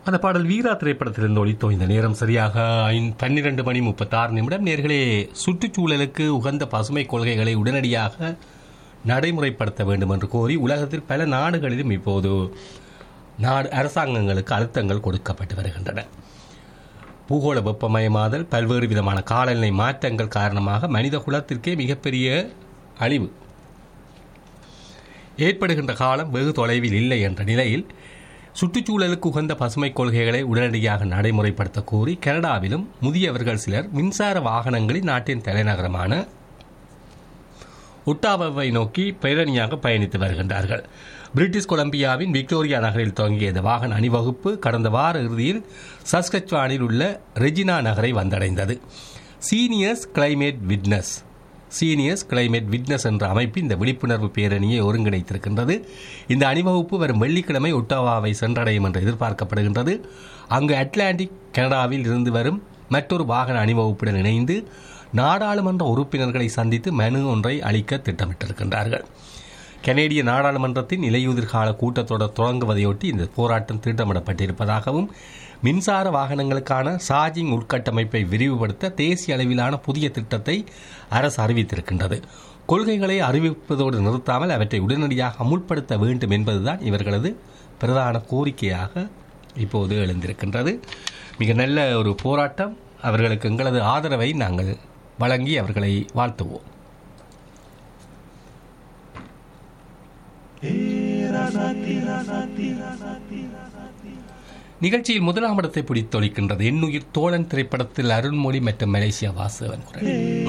அந்த பாடல் வீரா திரைப்படத்திலிருந்து ஒளித்தோ இந்த நேரம் சரியாக ஐந்- பன்னிரண்டு மணி முப்பத்தாறு நிமிடம் நேர்களே சுற்றுச்சூழலுக்கு உகந்த பசுமை கொள்கைகளை உடனடியாக நடைமுறைப்படுத்த வேண்டும் என்று கோரி உலகத்தில் பல நாடுகளிலும் இப்போது நாடு அரசாங்கங்களுக்கு அழுத்தங்கள் கொடுக்கப்பட்டு வருகின்றன பூகோள வெப்பமயமாதல் பல்வேறு விதமான காலநிலை மாற்றங்கள் காரணமாக மனித குலத்திற்கே மிகப்பெரிய அழிவு ஏற்படுகின்ற காலம் வெகு தொலைவில் இல்லை என்ற நிலையில் சுற்றுச்சூழலுக்கு உகந்த பசுமை கொள்கைகளை உடனடியாக நடைமுறைப்படுத்த கோரி கனடாவிலும் முதியவர்கள் சிலர் மின்சார வாகனங்களில் நாட்டின் தலைநகரமான ஒட்டாவாவை நோக்கி பேரணியாக பயணித்து வருகின்றார்கள் பிரிட்டிஷ் கொலம்பியாவின் விக்டோரியா நகரில் தொடங்கிய இந்த வாகன அணிவகுப்பு கடந்த வார இறுதியில் சஸ்கச்வானில் உள்ள ரெஜினா நகரை வந்தடைந்தது seniors climate witness seniors climate witness என்ற அமைப்பு இந்த விழிப்புணர்வு பேரணியை ஒருங்கிணைத்திருக்கின்றது இந்த அணிவகுப்பு வரும் வெள்ளிக்கிழமை ஒட்டாவாவை சென்றடையும் என்று எதிர்பார்க்கப்படுகின்றது அங்கு அட்லாண்டிக் கனடாவில் இருந்து வரும் மற்றொரு வாகன அணிவகுப்புடன் இணைந்து நாடாளுமன்ற உறுப்பினர்களை சந்தித்து மனு ஒன்றை அளிக்க திட்டமிட்டிருக்கின்றார்கள் கனேடிய நாடாளுமன்றத்தின் இலையுதிர் கால கூட்டத்தொடர் தொடங்குவதையொட்டி இந்த போராட்டம் திட்டமிடப்பட்டிருப்பதாகவும் மின்சார வாகனங்களுக்கான சார்ஜிங் உட்கட்டமைப்பை விரிவுபடுத்த தேசிய அளவிலான புதிய திட்டத்தை அரசு அறிவித்திருக்கின்றது கொள்கைகளை அறிவிப்பதோடு நிறுத்தாமல் அவற்றை உடனடியாக அமுல்படுத்த வேண்டும் என்பதுதான் இவர்களது பிரதான கோரிக்கையாக இப்போது எழுந்திருக்கின்றது மிக நல்ல ஒரு போராட்டம் அவர்களுக்கு எங்களது ஆதரவை நாங்கள் வழங்கி அவர்களை வாழ்த்துவோம் நிகழ்ச்சியில் முதலாம் இடத்தை பிடித்தொழிக்கின்றது எண்ணுயிர் தோழன் திரைப்படத்தில் அருண்மொழி மற்றும் மலேசியா வாசவன் குரல்